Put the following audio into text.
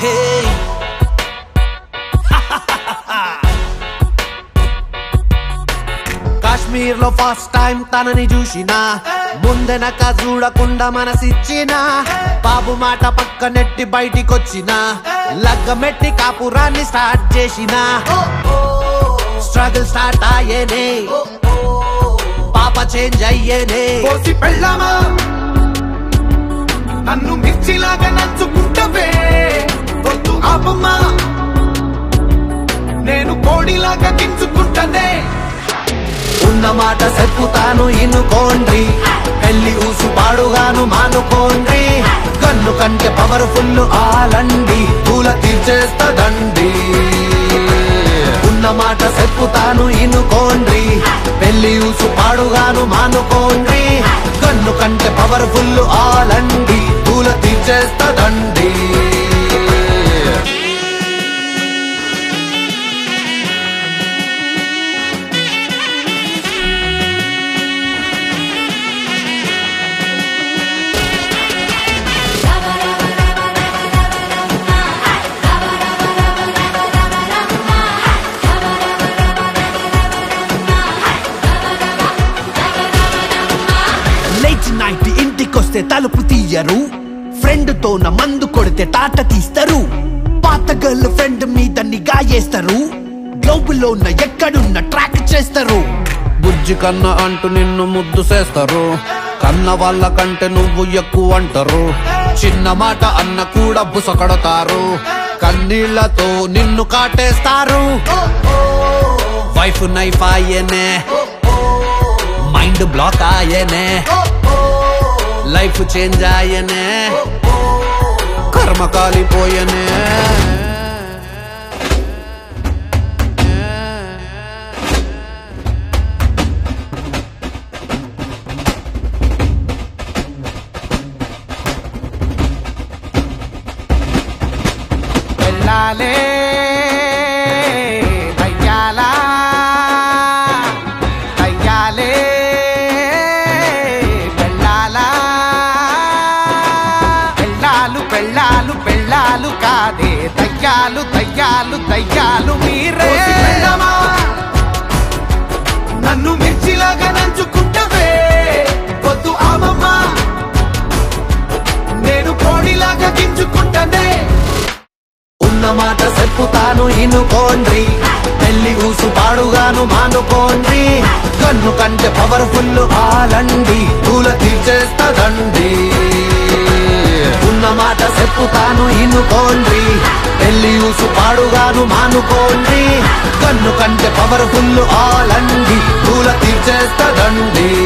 హే కాశ్మీర్ లో first time తనని చూసిన ముందెనక చూడకుండా మనసిచ్చిన బాబు మాట పక్క నెట్టి బయటికొచ్చిన లగ్గమెట్టి కాపురాన్ని స్టార్ట్ చేసిన స్ట్రగుల్ స్టార్ట్ అయ్యేనే పాప చేంజ్ అయ్యేనే కోసి పెళ్ళామా నన్ను మిర్చిలాగా నంచుకుంటవే వద్దు ఆపమ్మా నేను కోడిలాగా గించుకుంటనే ఉన్న మాట చెప్పుతాను ఇనుకోండి పెళ్లి ఊసు పాడుగాను మానుకోండి కన్ను కంటే పవర్ఫుల్ ఆలండి పూల తీర్చేస్తదండి ఉన్న మాట చెప్పుతాను ఇనుకోండి పెళ్లి ఊసు పాడుగాను మానుకోండి కన్ను కంటే పవర్ఫుల్ ఆలండి పూల తీర్చేస్తదండి లేట్ నైట్ ఇంటికొస్తే తలుపు తీయరు ఫ్రెండ్ తో నా మందు కొడితే తాట తీస్తారు పాత గర్ల్ ఫ్రెండ్ మీద నిగా చేస్తారు గ్లోబులో ఉన్న ఎక్కడున్న ట్రాక్ చేస్తారు బుజ్జి కన్న అంటూ నిన్ను ముద్దు చేస్తారు కన్న వాళ్ళ కంటే నువ్వు ఎక్కువ అంటారు చిన్న మాట అన్న కూడా బుసకడతారు కన్నీళ్లతో నిన్ను కాటేస్తారు వైఫ్ నైఫ్ ఆయనే మైండ్ బ్లాక్ ఆయనే లైఫ్ చేంజ్ ఆయనే కర్మ కాలిపోయనే వెళ్ళాలే దయ్యాలా దయ్యాలే వెళ్ళాలా పెళ్ళాలు పెళ్ళాలు పెళ్ళాలు కాదే దయ్యాలు దయ్యాలు దయ్యాలు మీరే నన్ను మిర్చిలాగా నంచుకుంటవే వద్దు ఆమమ్మా నేను కోడిలాగా గింజుకుంటనే ఉన్న మాట చెప్పుతాను ఇనుకోండి పెళ్లి ఊసు పాడుగాను మానుకోండి కన్ను కంటే పవర్ఫుల్ ఆలండి పూల తీర్చేస్తదండి ఉన్న మాట చెప్పుతాను ఇనుకోండి పెళ్లి ఊసు పాడుగాను మానుకోండి కన్ను కంటే పవర్ఫుల్ ఆలండి పూల తీర్చేస్తదండి